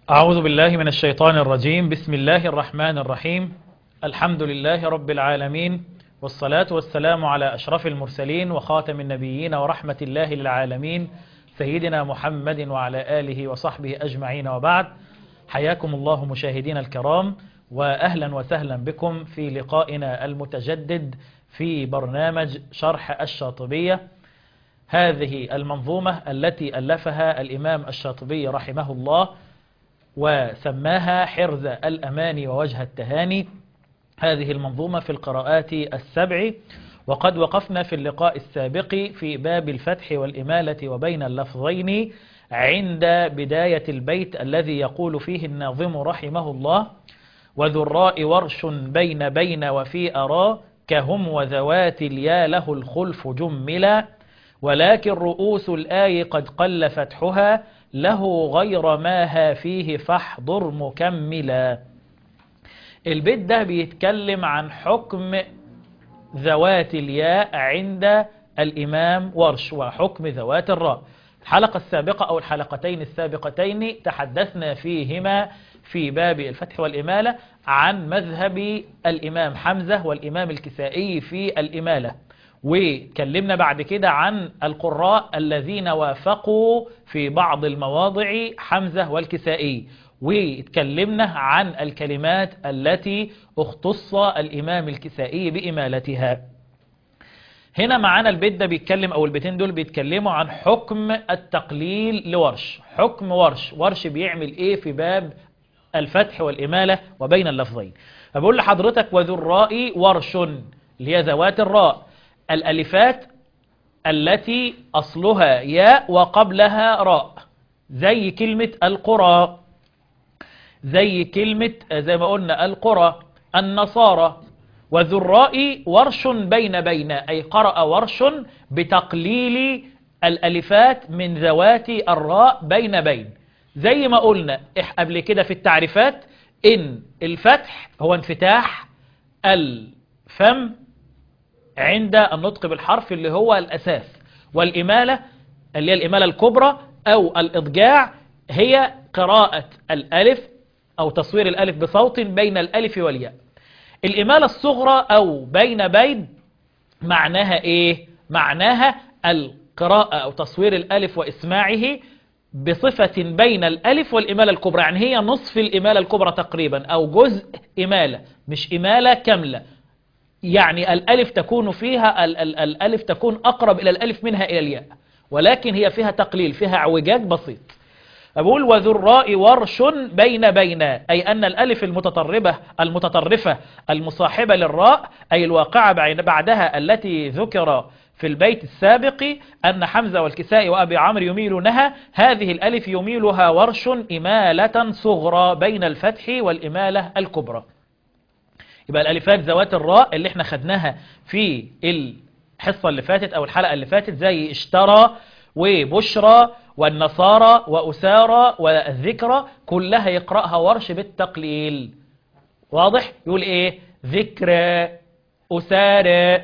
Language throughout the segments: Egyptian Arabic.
أعوذ بالله من الشيطان الرجيم بسم الله الرحمن الرحيم الحمد لله رب العالمين والصلاة والسلام على أشرف المرسلين وخاتم النبيين ورحمة الله للعالمين سيدنا محمد وعلى آله وصحبه أجمعين وبعد حياكم الله مشاهدين الكرام وأهلا وسهلا بكم في لقائنا المتجدد في برنامج شرح الشاطبية هذه المنظومة التي ألفها الإمام الشاطبي رحمه الله وسماها حرز الأماني ووجه التهاني هذه المنظومة في القراءات السبع وقد وقفنا في اللقاء السابق في باب الفتح والإمالة وبين اللفظين عند بداية البيت الذي يقول فيه الناظم رحمه الله وذراء ورش بين بين وفي أرى كهم وذوات اليا له الخلف جملا ولكن رؤوس الآي قد قل فتحها له غير ما ها فيه فاحضر مكملا البيت ده بيتكلم عن حكم ذوات الياء عند الإمام ورش وحكم ذوات الراء الحلقة السابقة أو الحلقتين السابقتين تحدثنا فيهما في باب الفتح والإمالة عن مذهب الإمام حمزة والإمام الكسائي في الإمالة وكلمنا بعد كده عن القراء الذين وافقوا في بعض المواضع حمزة والكسائي واتكلمنا عن الكلمات التي اختص الإمام الكسائي بإمالتها هنا معانا البيت ده بيتكلم أو البيتين دول بيتكلموا عن حكم التقليل لورش حكم ورش ورش بيعمل ايه في باب الفتح والإمالة وبين اللفظين فبقول لحضرتك وذو الراء ورش اللي هي ذوات الراء الألفات التي أصلها ياء وقبلها راء زي كلمة القرى زي كلمة زي ما قلنا القرى النصارى وذراء ورش بين بين أي قرأ ورش بتقليل الألفات من ذوات الراء بين بين زي ما قلنا قبل كده في التعريفات إن الفتح هو انفتاح الفم عند النطق بالحرف اللي هو الأساس والإمالة اللي هي الإمالة الكبرى أو الإضجاع هي قراءة الألف أو تصوير الألف بصوت بين الألف والياء الإمالة الصغرى أو بين بين معناها إيه؟ معناها القراءة أو تصوير الألف وإسماعه بصفة بين الألف والإمالة الكبرى يعني هي نصف الإمالة الكبرى تقريبا أو جزء إمالة مش إمالة كاملة يعني الألف تكون فيها ال ال الألف تكون أقرب إلى الألف منها إلى الياء ولكن هي فيها تقليل فيها اعوجاج بسيط أقول وذراء ورش بين بين أي أن الألف المتطربة المتطرفة المصاحبة للراء أي الواقعة بعدها التي ذكر في البيت السابق أن حمزة والكساء وأبي عمرو يميلونها هذه الألف يميلها ورش إمالة صغرى بين الفتح والإمالة الكبرى يبقى الالفات ذوات الراء اللي احنا خدناها في الحصة اللي فاتت او الحلقة اللي فاتت زي اشترى وبشرى والنصارى وأسارى والذكرى كلها يقرأها ورش بالتقليل واضح يقول ايه ذكرى أسارى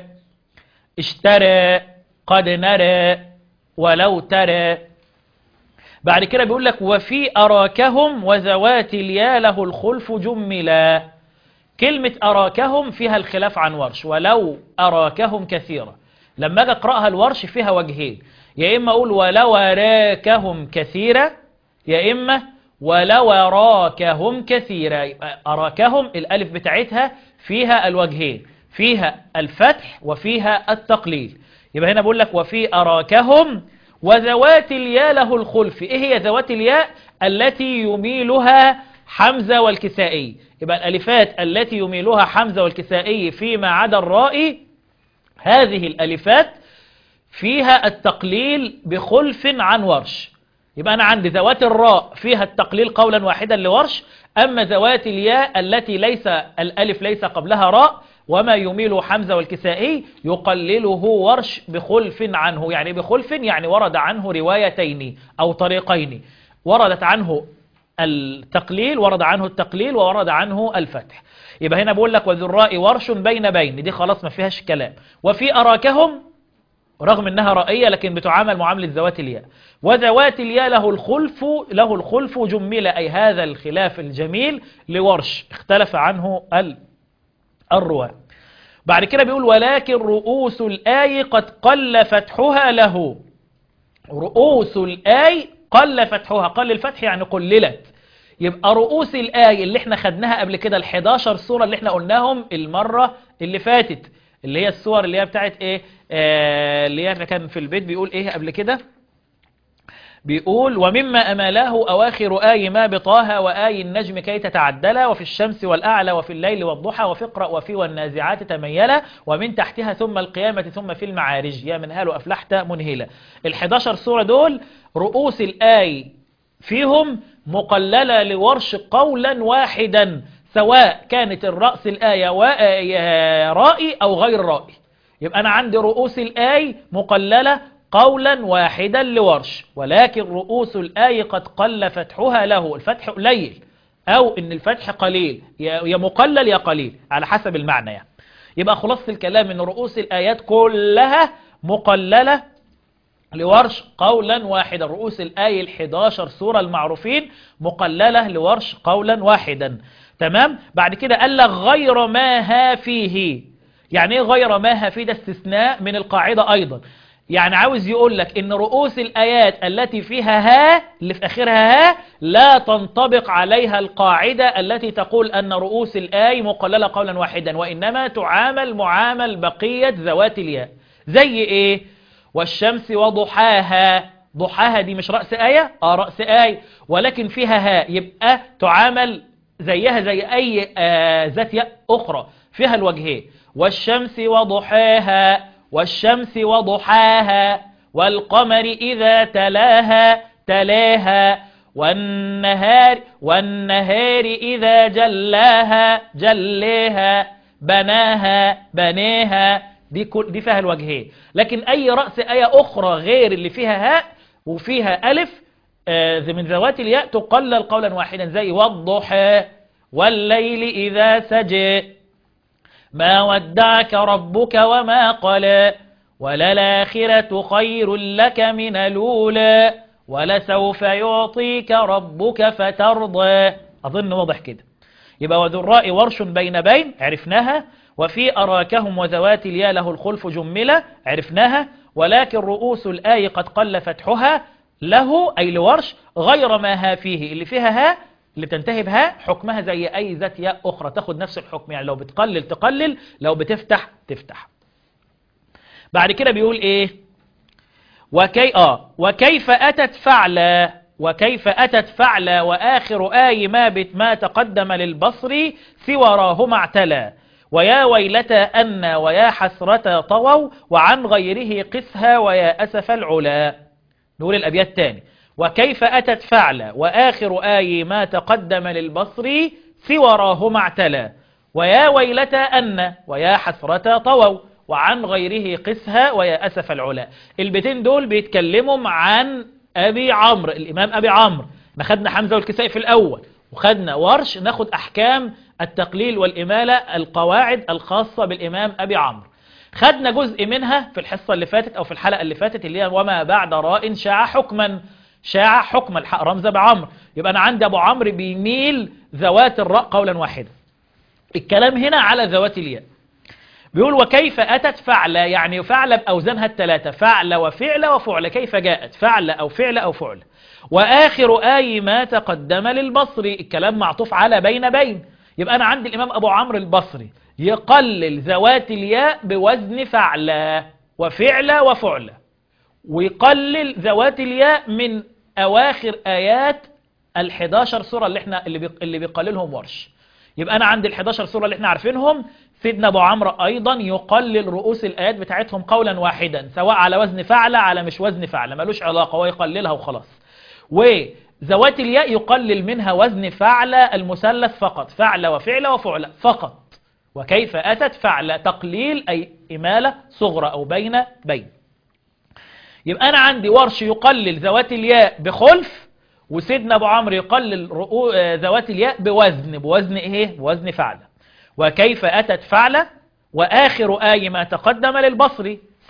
اشترى قد نرى ولو ترى بعد كده بيقول لك وفي أراكهم وذوات اليا له الخلف جملا كلمة أراكهم فيها الخلاف عن ورش ولو أراكهم كثيرا لما أجي أقرأها الورش فيها وجهين يا إما أقول ولو أراكهم كثيرا يا إما ولو أراكهم كثيرا أراكهم الألف بتاعتها فيها الوجهين فيها الفتح وفيها التقليل يبقى هنا بقول لك وفي أراكهم وذوات الياء له الخلف إيه هي ذوات الياء التي يميلها حمزة والكسائي يبقى الألفات التي يميلها حمزة والكسائي فيما عدا الراء هذه الألفات فيها التقليل بخلف عن ورش يبقى أنا عندي ذوات الراء فيها التقليل قولا واحدا لورش أما ذوات الياء التي ليس الألف ليس قبلها راء وما يميل حمزة والكسائي يقلله ورش بخلف عنه يعني بخلف يعني ورد عنه روايتين أو طريقين وردت عنه التقليل ورد عنه التقليل وورد عنه الفتح يبقى هنا بقول لك وذراء ورش بين بين دي خلاص ما فيهاش كلام وفي أراكهم رغم انها رائية لكن بتعامل معاملة ذوات الياء وذوات الياء له الخلف له الخلف جمل أي هذا الخلاف الجميل لورش اختلف عنه ال الرواة بعد كده بيقول ولكن رؤوس الآي قد قل فتحها له رؤوس الآي قل فتحها قل الفتح يعني قللت يبقى رؤوس الآي اللي احنا خدناها قبل كده ال11 سورة اللي احنا قلناهم المرة اللي فاتت اللي هي السور اللي هي بتاعت ايه آه اللي هي كان في البيت بيقول ايه قبل كده بيقول ومما أماله أواخر آي ما بطاها وآي النجم كي تتعدلا وفي الشمس والأعلى وفي الليل والضحى وفي اقرأ وفي والنازعات تميلا ومن تحتها ثم القيامة ثم في المعارج يا من هال أفلحت منهلا الحداشر سورة دول رؤوس الآي فيهم مقللة لورش قولا واحدا سواء كانت الرأس الآية رائي أو غير رائي يبقى أنا عندي رؤوس الآي مقللة قولا واحدا لورش ولكن رؤوس الآي قد قل فتحها له الفتح قليل أو إن الفتح قليل يا مقلل يا قليل على حسب المعنى يعني. يبقى خلاصة الكلام إن رؤوس الآيات كلها مقللة لورش قولا واحدا رؤوس الآية الحداشر سورة المعروفين مقللة لورش قولا واحدا تمام بعد كده قال لك غير ما ها فيه يعني ايه غير ما ها فيه ده استثناء من القاعدة أيضا يعني عاوز يقول لك ان رؤوس الآيات التي فيها ها اللي في آخرها ها لا تنطبق عليها القاعدة التي تقول أن رؤوس الآي مقللة قولا واحدا وإنما تعامل معامل بقية ذوات الياء زي إيه والشمس وضحاها ضحاها دي مش رأس آية آه رأس آية ولكن فيها ها يبقى تعامل زيها زي أي آه ذات ياء أخرى فيها الوجهين والشمس وضحاها والشمس وضحاها والقمر إذا تلاها تلاها والنهار والنهار إذا جلاها جليها بناها بنيها دي, كل دي فيها الوجهين لكن أي رأس آية أخرى غير اللي فيها هاء وفيها ألف آه من ذوات الياء تقلل قولا واحدا زي والضحى والليل إذا سجى ما ودعك ربك وما قلى وللآخرة خير لك من الأولى ولسوف يعطيك ربك فترضى أظن واضح كده يبقى وذراء ورش بين بين عرفناها وفي أراكهم وذوات اليا له الخلف جملة عرفناها ولكن رؤوس الآي قد قل فتحها له أي لورش غير ما ها فيه اللي فيها ها اللي بتنتهي بها حكمها زي أي ذات ياء أخرى تاخد نفس الحكم يعني لو بتقلل تقلل لو بتفتح تفتح بعد كده بيقول إيه وكي آه وكيف أتت فعلا وكيف أتت فعلا وآخر آي ما بت ما تقدم للبصر سوراهما اعتلى ويا ويلتى أن ويا حسرة طووا وعن غيره قسها ويا أسف العلا نقول الأبيات تاني وكيف أتت فعلا وآخر آي ما تقدم للبصر سوراهما اعتلى ويا ويلتى أن ويا حسرة طووا وعن غيره قسها ويا أسف العلا البيتين دول بيتكلموا عن أبي عمرو الإمام أبي عمرو ما خدنا حمزة والكسائي في الأول وخدنا ورش ناخد أحكام التقليل والإمالة القواعد الخاصة بالإمام أبي عمرو خدنا جزء منها في الحصة اللي فاتت أو في الحلقة اللي فاتت اللي هي وما بعد راء شاع حكما شاع حكم الحق رمز أبو عمرو يبقى أنا عندي أبو عمرو بيميل ذوات الراء قولا واحدا الكلام هنا على ذوات الياء بيقول وكيف أتت فعل يعني فعل بأوزانها الثلاثة فعل وفعل وفعل كيف جاءت فعل أو فعل أو فعل وآخر آي ما تقدم للبصري الكلام معطوف على بين بين يبقى أنا عندي الإمام أبو عمرو البصري يقلل ذوات الياء بوزن فعل وفعل وفعل ويقلل ذوات الياء من أواخر آيات ال11 سورة اللي احنا اللي, بيق... اللي بيقللهم ورش يبقى أنا عندي ال11 سورة اللي احنا عارفينهم سيدنا أبو عمرو أيضا يقلل رؤوس الآيات بتاعتهم قولا واحدا سواء على وزن فعل على مش وزن فعل ملوش علاقة هو يقللها وخلاص وذوات الياء يقلل منها وزن فعل المثلث فقط فعل وفعل وفعل فقط وكيف أتت فعل تقليل أي إمالة صغرى أو بين بين يبقى أنا عندي ورش يقلل ذوات الياء بخلف وسيدنا أبو عمرو يقلل ذوات الياء بوزن بوزن إيه بوزن فعل وكيف أتت فعل وآخر آي ما تقدم للبصري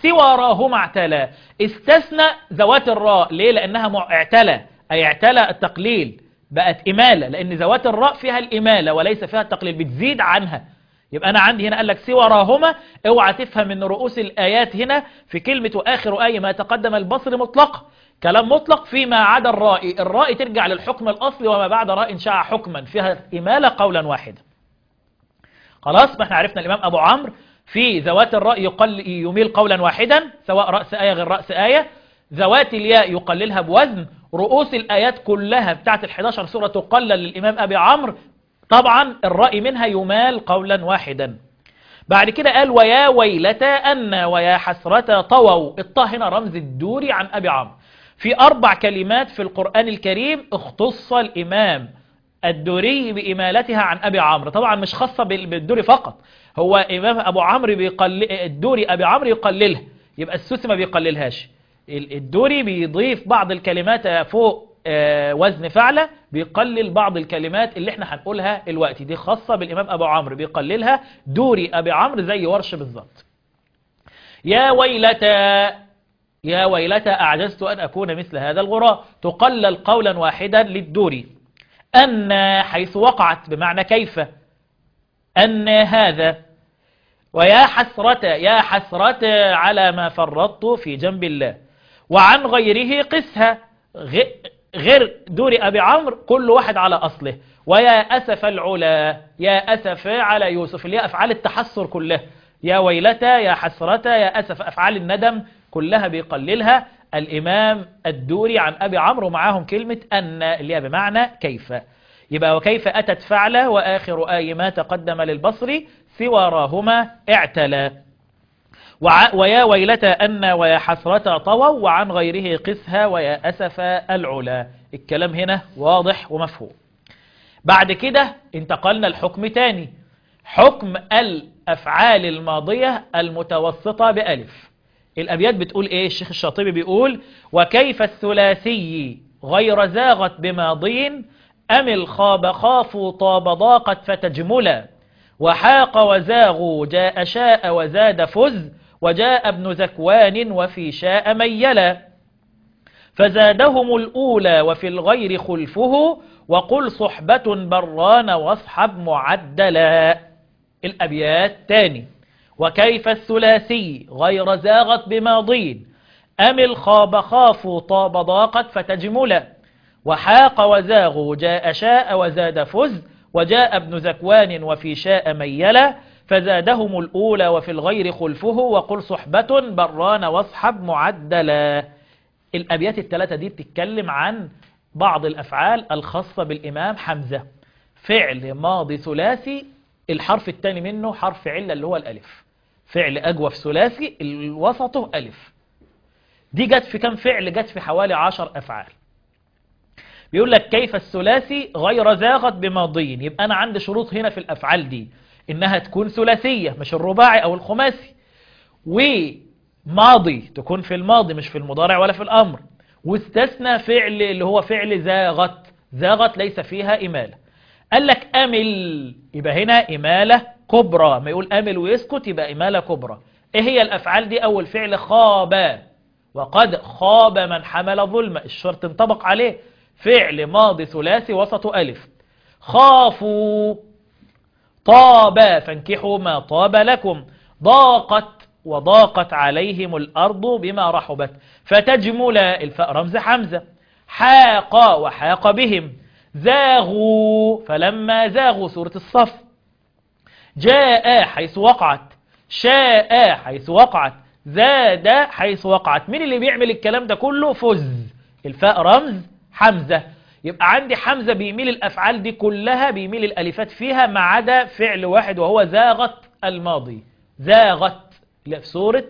سوى راهما اعتلى استثنى ذوات الراء ليه لأنها مع- اعتلى أي اعتلى التقليل بقت إمالة لأن ذوات الراء فيها الإمالة وليس فيها التقليل بتزيد عنها يبقى أنا عندي هنا قال لك سوى راهما اوعى تفهم من رؤوس الآيات هنا في كلمة آخر آية ما تقدم البصر مطلق كلام مطلق فيما عدا الراء الراء ترجع للحكم الأصلي وما بعد راء شاع حكما فيها إمالة قولا واحدا خلاص ما احنا عرفنا الإمام أبو عمرو في ذوات الراء يقل يميل قولا واحدا سواء رأس آية غير رأس آية ذوات الياء يقللها بوزن رؤوس الآيات كلها بتاعت ال 11 سورة تقلل للإمام أبي عمرو طبعا الرأي منها يمال قولا واحدا بعد كده قال ويا ويلتا أن ويا حسرة طووا الطا هنا رمز الدوري عن أبي عمرو في أربع كلمات في القرآن الكريم اختص الإمام الدوري بإمالتها عن أبي عمرو طبعا مش خاصة بال- بالدوري فقط هو إمام أبو عمرو بيقل الدوري أبي عمرو يقللها يبقى السوسي ما بيقللهاش ال- الدوري بيضيف بعض الكلمات فوق آه، وزن فعلة بيقلل بعض الكلمات اللي احنا هنقولها الوقت دي خاصة بالإمام أبو عمرو بيقللها دوري أبي عمرو زي ورش بالظبط يا ويلتا يا ويلتا أعجزت أن أكون مثل هذا الغراء تقلل قولا واحدا للدوري أن حيث وقعت بمعنى كيف أن هذا ويا حسرة يا حسرة على ما فرطت في جنب الله وعن غيره قسها غ- غير دور أبي عمرو كل واحد على أصله ويا أسف العلا يا أسف على يوسف اللي هي أفعال التحسر كلها يا ويلتا يا حسرة يا أسف أفعال الندم كلها بيقللها الإمام الدوري عن أبي عمرو معاهم كلمة أن اللي هي بمعنى كيف يبقى وكيف أتت فعلة وآخر آي ما تقدم للبصر سوى راهما اعتلى وع- ويا ويلتا أن ويا حسرة طووا وعن غيره قسها ويا أسف العلا الكلام هنا واضح ومفهوم بعد كده انتقلنا الحكم تاني حكم الأفعال الماضية المتوسطة بألف الأبيات بتقول إيه الشيخ الشاطبي بيقول وكيف الثلاثي غير زاغت بماضي أم الخاب خافوا طاب ضاقت فتجملا وحاق وزاغوا جاء شاء وزاد فز وجاء ابن زكوان وفي شاء ميلا فزادهم الأولى وفي الغير خلفه وقل صحبة بران واصحب معدلا الأبيات تاني وكيف الثلاثي غير زاغت بماضين أم الخاب خافوا طاب ضاقت فتجملا وحاق وزاغوا جاء شاء وزاد فز وجاء ابن زكوان وفي شاء ميلا فزادهم الأولى وفي الغير خلفه وقل صحبة بران واصحب معدلا الأبيات الثلاثة دي بتتكلم عن بعض الأفعال الخاصة بالإمام حمزة فعل ماضي ثلاثي الحرف الثاني منه حرف علة اللي هو الألف فعل أجوف ثلاثي وسطه ألف دي جت في كم فعل جت في حوالي عشر أفعال بيقول لك كيف الثلاثي غير زاغت بماضي يبقى أنا عندي شروط هنا في الأفعال دي إنها تكون ثلاثية مش الرباعي أو الخماسي وماضي تكون في الماضي مش في المضارع ولا في الأمر واستثنى فعل اللي هو فعل زاغت زاغت ليس فيها إمالة قال لك أمل يبقى هنا إمالة كبرى ما يقول أمل ويسكت يبقى إمالة كبرى إيه هي الأفعال دي أول فعل خاب وقد خاب من حمل ظلم الشرط انطبق عليه فعل ماضي ثلاثي وسط ألف خافوا طاب فانكحوا ما طاب لكم ضاقت وضاقت عليهم الأرض بما رحبت فتجمل الفاء رمز حمزة حاق وحاق بهم زاغوا فلما زاغوا سورة الصف جاء حيث وقعت شاء حيث وقعت زاد حيث وقعت مين اللي بيعمل الكلام ده كله فز الفاء رمز حمزة يبقى عندي حمزة بيميل الأفعال دي كلها بيميل الألفات فيها ما عدا فعل واحد وهو زاغت الماضي زاغت اللي في سورة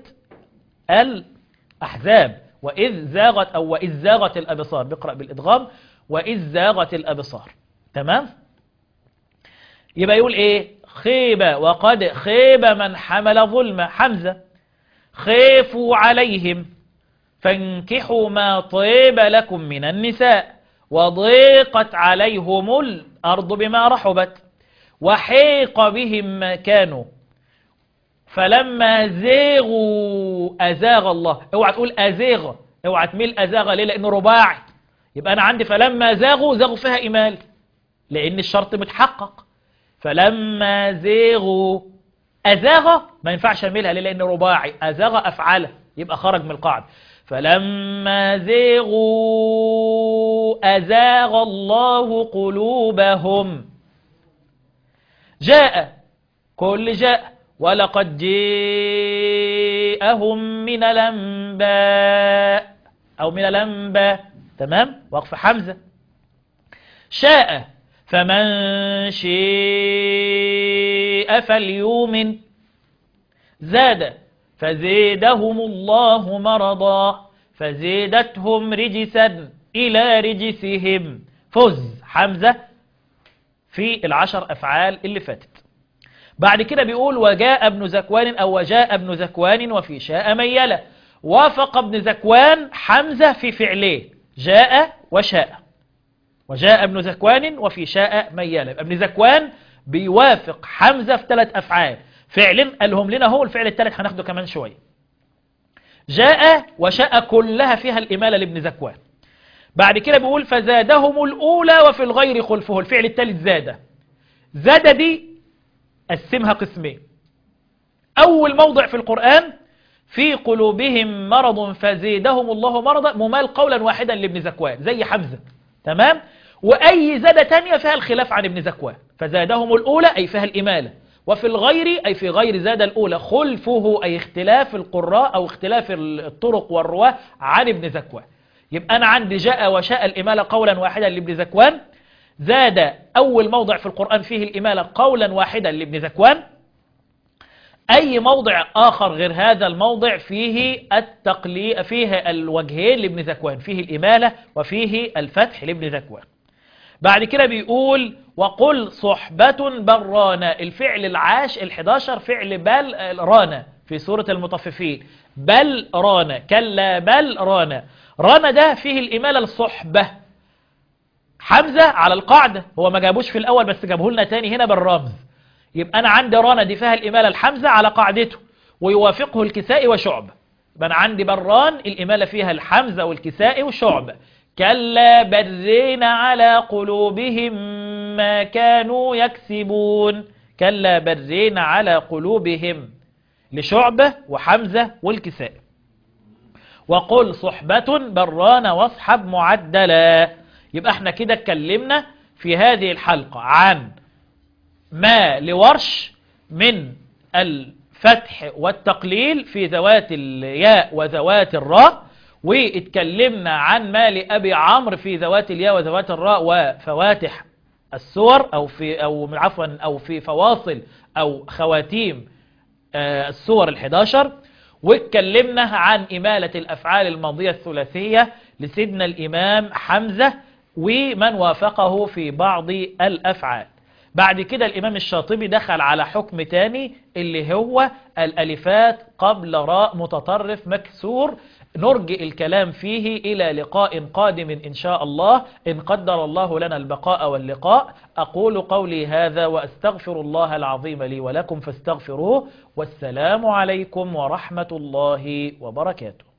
الأحزاب وإذ زاغت أو وإذ زاغت الأبصار بيقرأ بالإدغام وإذ زاغت الأبصار تمام يبقى يقول إيه خيب وقد خيب من حمل ظلم حمزة خيفوا عليهم فانكحوا ما طيب لكم من النساء وضيقت عليهم الأرض بما رحبت وحيق بهم ما كانوا فلما زاغوا أزاغ الله اوعى تقول أزاغ اوعى تميل أزاغ ليه لأنه رباعي يبقى أنا عندي فلما زاغوا زاغوا فيها إيمال لأن الشرط متحقق فلما زاغوا أزاغ ما ينفعش أميلها ليه لأنه رباعي أزاغ أفعله يبقى خرج من القاعدة فلما زاغوا أزاغ الله قلوبهم جاء كل جاء ولقد جاءهم من الأنباء أو من الأنباء تمام وقف حمزة شاء فمن شاء فليؤمن زاد فزيدهم الله مرضا فزيدتهم رجسا إلى رجسهم فز حمزة في العشر أفعال اللي فاتت بعد كده بيقول وجاء ابن زكوان أو وجاء ابن زكوان وفي شاء ميلة وافق ابن زكوان حمزة في فعليه جاء وشاء وجاء ابن زكوان وفي شاء ميلة ابن زكوان بيوافق حمزة في ثلاث أفعال فعل قالهم لنا هو الفعل الثالث هناخده كمان شوية جاء وشاء كلها فيها الإمالة لابن زكوان بعد كده بيقول فزادهم الأولى وفي الغير خلفه الفعل الثالث زاد زاد دي قسمها قسمين أول موضع في القرآن في قلوبهم مرض فزيدهم الله مرضا ممال قولا واحدا لابن زكوان زي حمزة تمام وأي زادة تانية فيها الخلاف عن ابن زكوان فزادهم الأولى أي فيها الإمالة وفي الغير أي في غير زاد الأولى خلفه أي اختلاف القراء أو اختلاف الطرق والرواة عن ابن زكوان يبقى أنا عندي جاء وشاء الإمالة قولا واحدا لابن زكوان زاد أول موضع في القرآن فيه الإمالة قولا واحدا لابن زكوان أي موضع آخر غير هذا الموضع فيه التقلي فيه الوجهين لابن زكوان فيه الإمالة وفيه الفتح لابن زكوان بعد كده بيقول وقل صحبة برانا الفعل العاش الحداشر فعل بل رانا في سورة المطففين بل رانا كلا بل رانا رانا ده فيه الإمالة الصحبة حمزة على القاعدة هو ما جابوش في الأول بس جابه لنا تاني هنا بالرمز يبقى أنا عندي رانا دي فيها الإمالة الحمزة على قاعدته ويوافقه الكسائي وشعب يبقى أنا عندي بران الإمالة فيها الحمزة والكسائي وشعب كلا برين على قلوبهم ما كانوا يكسبون كلا برين على قلوبهم لشعبة وحمزة والكسائي وقل صحبة بران واصحب معدلا يبقى احنا كده اتكلمنا في هذه الحلقة عن ما لورش من الفتح والتقليل في ذوات الياء وذوات الراء واتكلمنا عن ما لأبي عمرو في ذوات الياء وذوات الراء وفواتح السور أو في أو عفوا أو في فواصل أو خواتيم السور الحداشر واتكلمنا عن إمالة الأفعال الماضية الثلاثية لسيدنا الإمام حمزة ومن وافقه في بعض الأفعال بعد كده الإمام الشاطبي دخل على حكم تاني اللي هو الألفات قبل راء متطرف مكسور نرجئ الكلام فيه إلى لقاء قادم إن شاء الله إن قدر الله لنا البقاء واللقاء أقول قولي هذا وأستغفر الله العظيم لي ولكم فاستغفروه والسلام عليكم ورحمة الله وبركاته